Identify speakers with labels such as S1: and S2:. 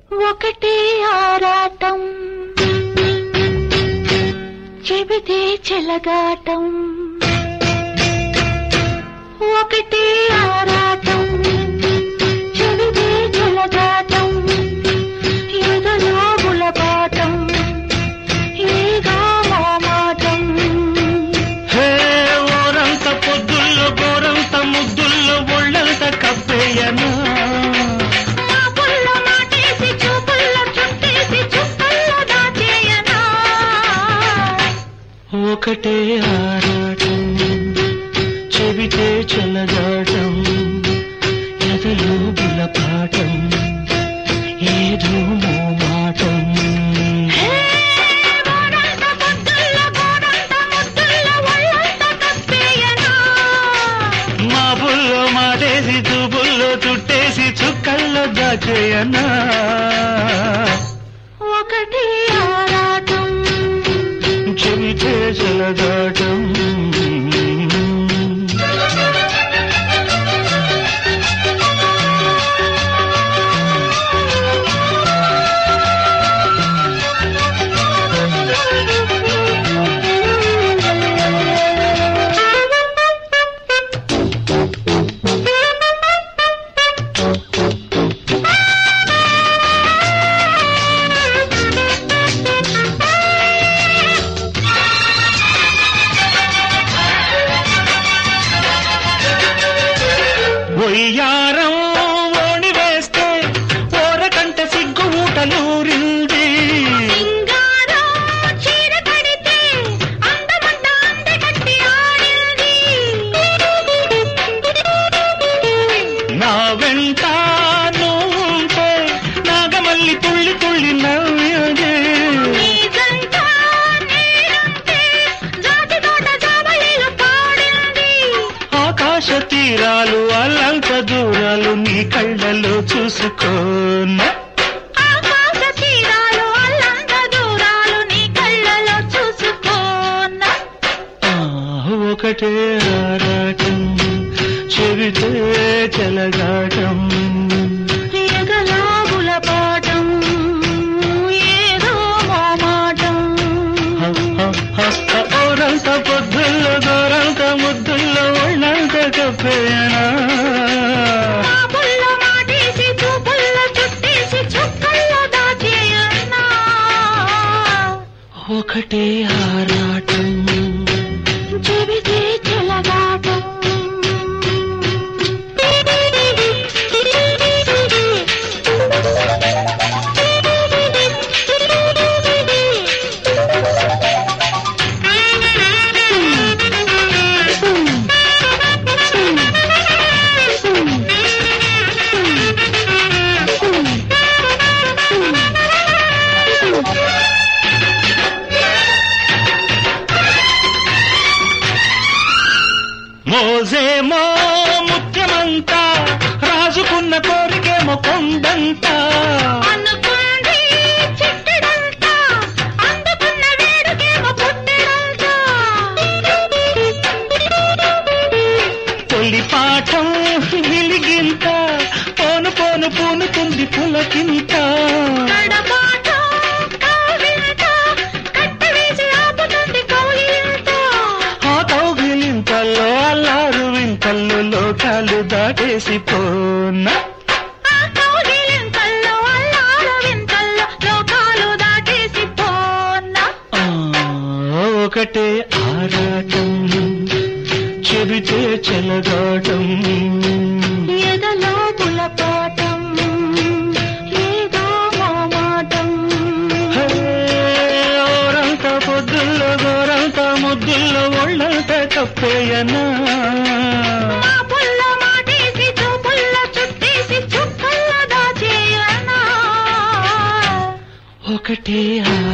S1: ఒకటే ఆరాటం చెబితే చెలగాటం ఒకటే ఆరాటం చెబితే చెలగాటం ఎదలో గులపాటం ఏదో మామాటం
S2: హే ఓరంత పొద్దుల్లో గోరంత ముద్దుల్లో ఒళ్ళంత కప్పేయనా
S1: నా పుల్ల మాటేసి చూపుల్లో చుట్టేసి చుక్కల్లో దాచేయనా
S2: ఒకటే ఆరాటం చెబితే చెలగాటం ఎదలో గులపాటం ఏదో మోమాటం
S1: హే గోరంత పొద్దుల్లో గోరంత ముద్దుల్లో ఒళ్ళంత కప్పేయనా
S2: మా బుల్లో మాటేసి చూపుల్లో చుట్టేసి చుక్కల్లో దాచేయనా
S1: ఒకటి ఆరాటం
S2: చెబితే చెలగాటం ఒయ్యారం ఓణి వేస్తే ఓరకంట సిగ్గు ఊటలూరింది
S1: సింగారం చీర కడితే అందమంతా అందగట్టి ఆడింది
S2: నా వెంట నువ్వుంటే నాగమల్లి తుళ్ళి తుళ్ళి నవ్వింది
S1: నీదంతా నేనంటే జాతి తోట జాబలీలు పాడింది
S2: ఆకాశ తీరాలు అల్లంత దూరాలు నీ కళ్ళలో చూసుకోనా
S1: ఆకాశ తీరాలు అల్లంత దూరాలు నీ కళ్ళలో చూసుకోనా
S2: ఆ, ఒకటే ఆరాటం చెబితే చెలగాటం
S1: ఎగలాగుల పాఠం ఏదో మామాటం
S2: హ, హ, హ, హ, ఓరంత పొద్దుల్లో గోరంత ముద్దుల్లో ఒళ్ళంత కప్పేనా
S1: నా పుల్ల మాటేసి చూపుల్ల చుట్టేసి చుక్కల్లో దాచేయన్నా
S2: ఒకటే ఆరాటం
S1: చెబితే చెలగాటం
S2: మోజేమో ముఖ్యమంతా రాజుకున్న కోరికేమో కొండంతా
S1: అనుకుంది చిట్టడంతా అందుకున్న వేడుకేమో పుట్టడంతా
S2: తొలి పాఠం వెలిగింత పోను పోను పూనుకుంది పులకింత
S1: నడబాటం కావింత కట్టవేసి ఆపుతుంది కౌగిలింత
S2: ఆ కౌగిలింతల్లో అల్లారు వింతల్లో లోకాలు దాటేసి పోనా
S1: ఆ కౌగిలింతల్లో అల్లారు వింతల్లో లోకాలు దాటేసి పోన్నా
S2: ఆ, ఒకటే ఆరాటం చెబితే చెలగాటం
S1: ఎదలో పులపాటం ఏదో మామాటం
S2: హే, ఓరంత పొద్దుల్లో గోరంత ముద్దుల్లో ఒళ్ళంత కప్పేయనా
S1: నా పుల్ల మాటేసి చూపుల్ల చుట్టేసి చుక్కల్లో దాచేయనా
S2: ఒకటే